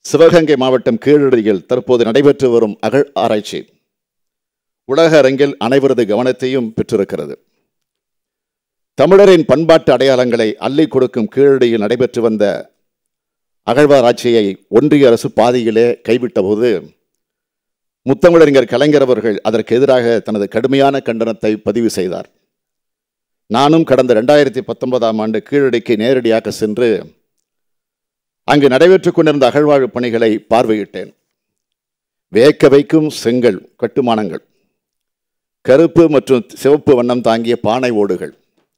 சிவகங்கை மாவட்டம் கீழடியில் தற்போது நடைபெற்று வரும் அகழ் ஆராய்ச்சி உலக அரங்கில் அனைவரது கவனத்தையும் பெற்றிருக்கிறது தமிழரின் பண்பாட்டு அடையாளங்களை அள்ளி கொடுக்கும் கீழடியில் நடைபெற்று வந்த அகழ்வாராய்ச்சியை ஒன்றிய அரசு பாதியிலே கைவிட்டபோது முத்தமிழறிஞர் கலைஞர் அவர்கள் அதற்கு எதிராக தனது கடுமையான கண்டனத்தை பதிவு செய்தார் நானும் கடந்த ரெண்டாயிரத்தி பத்தொன்பதாம் ஆண்டு கீழடிக்கு நேரடியாக சென்று அங்கு நடைபெற்றுக் கொண்டிருந்த அகழ்வாழ்வு பணிகளை பார்வையிட்டேன் வேக்க வைக்கும் செங்கல் கட்டுமானங்கள் கருப்பு மற்றும் சிவப்பு வண்ணம் தாங்கிய பானை ஓடுகள்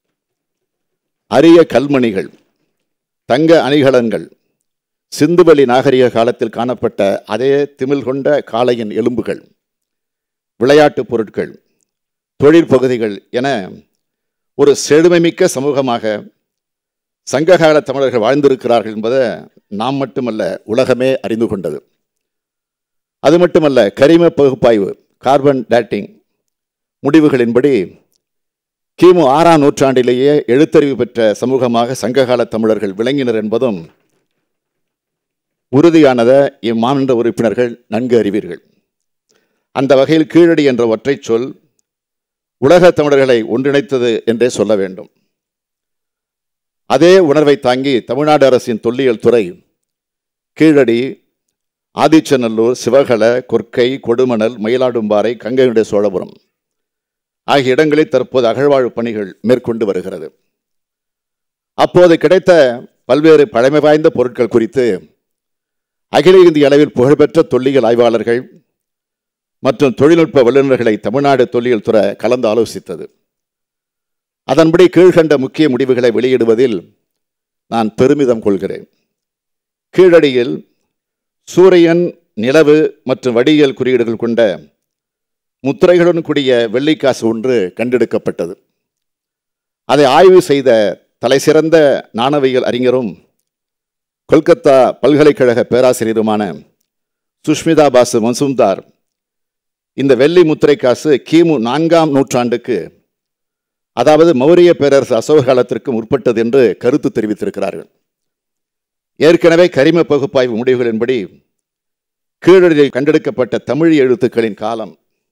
அரிய கல்மணிகள் தங்க அணிகலன்கள் சிந்துவெளி நாகரிக காலத்தில் காணப்பட்ட அதே திமில் கொண்ட காளையின் எலும்புகள் விளையாட்டுப் பொருட்கள் தொழிற்பகுதிகள் என ஒரு செழுமைமிக்க சமூகமாக சங்ககால தமிழர்கள் வாழ்ந்திருக்கிறார்கள் என்பதை நாம் மட்டுமல்ல உலகமே அறிந்து கொண்டது அது மட்டுமல்ல கரிம பகுப்பாய்வு கார்பன் டேட்டிங் முடிவுகளின்படி கிமு ஆறாம் நூற்றாண்டிலேயே எழுத்தறிவு பெற்ற சமூகமாக சங்ககால தமிழர்கள் விளங்கினர் என்பதும் உறுதியானதை இம்மாநில உறுப்பினர்கள் நன்கு அறிவீர்கள் அந்த வகையில் கீழடி என்ற ஒற்றைச் சொல் உலக தமிழர்களை ஒன்றிணைத்தது என்றே சொல்ல வேண்டும் அதே உணர்வை தாங்கி தமிழ்நாடு அரசின் தொல்லியல் துறை கீழடி ஆதிச்சநல்லூர் சிவகல கொற்கை கொடுமணல் மயிலாடும்பாறை கங்கையுடைய சோழபுரம் ஆகிய இடங்களில் தற்போது அகழ்வாழ்வு பணிகள் மேற்கொண்டு வருகிறது அப்போது கிடைத்த பல்வேறு பழமை வாய்ந்த பொருட்கள் குறித்து அகில இந்திய அளவில் புகழ்பெற்ற தொல்லியல் ஆய்வாளர்கள் மற்றும் தொழில்நுட்ப வல்லுநர்களை தமிழ்நாடு தொல்லியல் துறை கலந்து ஆலோசித்தது அதன்படி கீழ்கண்ட முக்கிய முடிவுகளை வெளியிடுவதில் நான் பெருமிதம் கொள்கிறேன் கீழடியில் சூரியன் நிலவு மற்றும் வடியியல் குறியீடுகள் கொண்ட முத்திரைகளுடன் கூடிய வெள்ளிக்காசு ஒன்று கண்டெடுக்கப்பட்டது அதை ஆய்வு செய்த தலைசிறந்த நாணவியல் அறிஞரும் கொல்கத்தா பல்கலைக்கழக பேராசிரியருமான சுஷ்மிதா பாசு மசூம்தார் இந்த வெள்ளி முத்திரை காசு கிமு நான்காம் நூற்றாண்டுக்கு அதாவது மௌரிய பேரரசு அசோக காலத்திற்கு முற்பட்டது என்று கருத்து தெரிவித்திருக்கிறார்கள் ஏற்கனவே கரிம பகுப்பாய்வு முடிவுகளின்படி கீழடியில் கண்டெடுக்கப்பட்ட தமிழ் எழுத்துக்களின் காலம்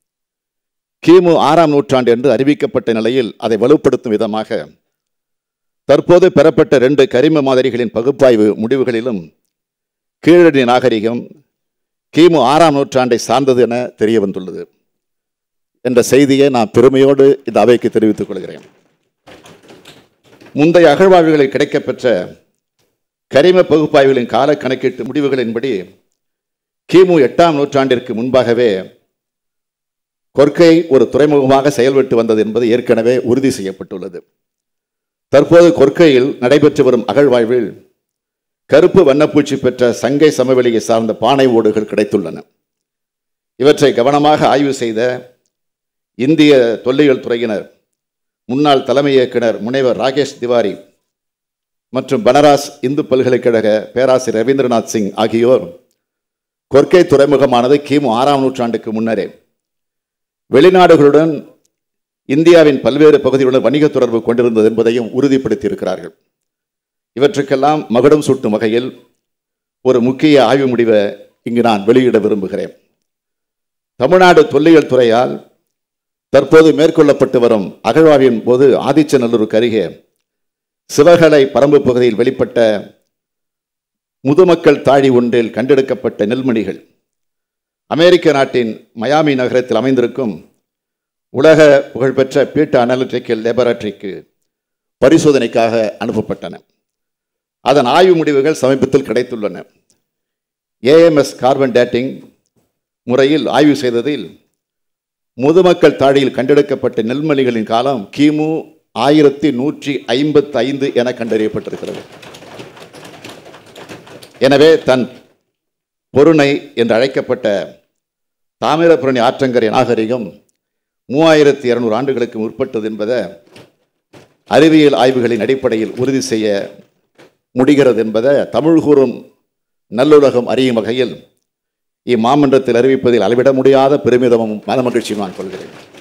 கிமு ஆறாம் நூற்றாண்டு என்று அறிவிக்கப்பட்ட நிலையில் அதை வலுப்படுத்தும் விதமாக தற்போது பெறப்பட்ட ரெண்டு கரிம மாதிரிகளின் பகுப்பாய்வு முடிவுகளிலும் கீழடி நாகரிகம் கிமு ஆறாம் நூற்றாண்டை சார்ந்தது என தெரிய வந்துள்ளது என்ற செய்தியை நான் பெருமையோடு இந்த அவைக்கு தெரிவித்துக் கொள்கிறேன் முந்தைய அகழ்வாய்வுகளில் கிடைக்கப்பெற்ற கரிம பகுப்பாய்வுகளின் கால கணக்கீட்டு முடிவுகளின்படி கிமு எட்டாம் நூற்றாண்டிற்கு முன்பாகவே கொற்கை ஒரு துறைமுகமாக செயல்பட்டு வந்தது என்பது ஏற்கனவே உறுதி செய்யப்பட்டுள்ளது தற்போது கொற்கையில் நடைபெற்று வரும் அகழ்வாய்வில் கருப்பு வண்ணப்பூச்சி பெற்ற சங்கை சமவெளியை சார்ந்த பானை ஓடுகள் கிடைத்துள்ளன இவற்றை கவனமாக ஆய்வு செய்த இந்திய தொல்லியல் துறையினர் முன்னாள் தலைமை இயக்குனர் முனைவர் ராகேஷ் திவாரி மற்றும் பனராஸ் இந்து பல்கலைக்கழக பேராசிரியர் ரவீந்திரநாத் சிங் ஆகியோர் கொற்கை துறைமுகமானது கிமு ஆறாம் நூற்றாண்டுக்கு முன்னரே வெளிநாடுகளுடன் இந்தியாவின் பல்வேறு பகுதிகளுடன் வணிக தொடர்பு கொண்டிருந்தது என்பதையும் உறுதிப்படுத்தியிருக்கிறார்கள் இவற்றுக்கெல்லாம் மகுடம் சூட்டும் வகையில் ஒரு முக்கிய ஆய்வு முடிவை இங்கு நான் வெளியிட விரும்புகிறேன் தமிழ்நாடு தொல்லியல் துறையால் தற்போது மேற்கொள்ளப்பட்டு வரும் அகழ்வாய்வின் போது ஆதிச்சநல்லூருக்கு அருகே சிவகலை பரம்பு பகுதியில் வெளிப்பட்ட முதுமக்கள் தாழி ஒன்றில் கண்டெடுக்கப்பட்ட நெல்மணிகள் அமெரிக்க நாட்டின் மயாமி நகரத்தில் அமைந்திருக்கும் உலக புகழ்பெற்ற பீட்டா அனலிட்டிக்கல் லேபரட்டரிக்கு பரிசோதனைக்காக அனுப்பப்பட்டன அதன் ஆய்வு முடிவுகள் சமீபத்தில் கிடைத்துள்ளன ஏஎம்எஸ் கார்பன் டேட்டிங் முறையில் ஆய்வு செய்ததில் முதுமக்கள் தாழியில் கண்டெடுக்கப்பட்ட நெல்மணிகளின் காலம் கிமு ஆயிரத்தி நூற்றி ஐம்பத்தி ஐந்து என கண்டறியப்பட்டிருக்கிறது எனவே தன் பொருணை என்று அழைக்கப்பட்ட தாமிரபரணி ஆற்றங்கரை நாகரிகம் மூவாயிரத்தி இருநூறு ஆண்டுகளுக்கு முற்பட்டது என்பதை அறிவியல் ஆய்வுகளின் அடிப்படையில் உறுதி செய்ய முடிகிறது என்பதை தமிழ் கூறும் நல்லுலகம் அறியும் வகையில் இம்மாமன்றத்தில் அறிவிப்பதில் அளவிட முடியாத பெருமிதமும் மனமகிழ்ச்சியும் நான் கொள்கிறேன்